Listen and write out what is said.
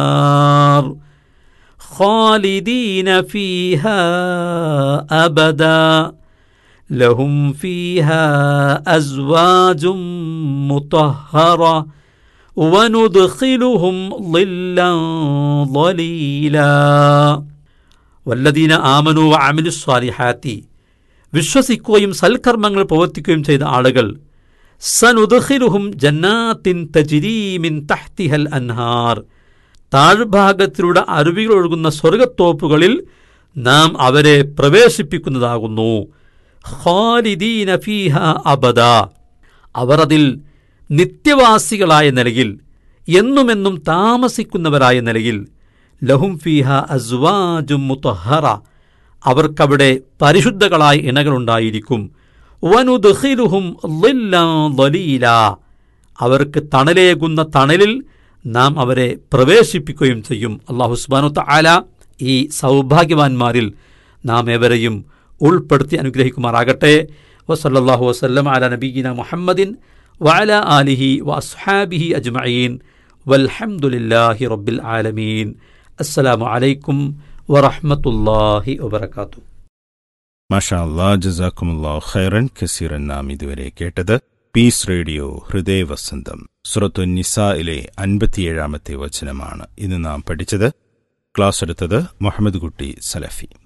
النار خالدين فيها أبدا لهم فيها أزواج مطهرة وندخلهم ظلا ظليلا والذين آمنوا وعملوا الصالحات വിശ്വസിക്കുകയും സൽക്കർമ്മങ്ങൾ പ്രവർത്തിക്കുകയും ചെയ്ത ആളുകൾ സനുദ്ഖിലുഹും ജന്നാത്തിൻ തജിരീമിൻ തഹ്തിഹൽ അൻഹാർ താഴ്ഭാഗത്തിലൂടെ അരുവികൾ ഒഴുകുന്ന സ്വർഗത്തോപ്പുകളിൽ നാം അവരെ പ്രവേശിപ്പിക്കുന്നതാകുന്നു ഖാലിദീന ഫീഹ അബദ അവർ അതിൽ നിത്യവാസികളായ നിലയിൽ എന്നുമെന്നും താമസിക്കുന്നവരായ നിലയിൽ ലഹും ഫീഹ അസ്വാജും മുത്തഹറ അവർക്കവിടെ പരിശുദ്ധകളായ ഇണകളുണ്ടായിരിക്കും വനുദ്ഖിലുഹും ലീല അവർക്ക് തണലേകുന്ന തണലിൽ നാം അവരെ പ്രവേശിപ്പിക്കുകയും ചെയ്യും അള്ളാഹു സുബാനു താല ഈ സൗഭാഗ്യവാന്മാരിൽ നാം എവരെയും ഉൾപ്പെടുത്തി അനുഗ്രഹിക്കുമാറാകട്ടെ വസല്ലാഹു വസ്ലം അല നബീന മുഹമ്മദിൻ വഅല ആലിഹി വഅസ്ഹാബിഹി അജ്മഈൻ വൽഹംദുലില്ലാഹി റബ്ബിൽ ആലമീൻ അസ്സലാമു അലൈക്കും വറഹ്മത്തുള്ളാഹി വബറകാതുഹു മാഷാ അല്ലാ ജസാക്കുമുല്ലാ ഖൈറൻ കസീറൻ നാം ഇതുവരെ കേട്ടത് പീസ് റേഡിയോ ഹൃദയവസന്തം സുറത്തു നിസായിലെ അൻപത്തിയേഴാമത്തെ വചനമാണ് ഇന്ന് നാം പഠിച്ചത് ക്ലാസ് എടുത്തത് മുഹമ്മദ് കുട്ടി സലഫി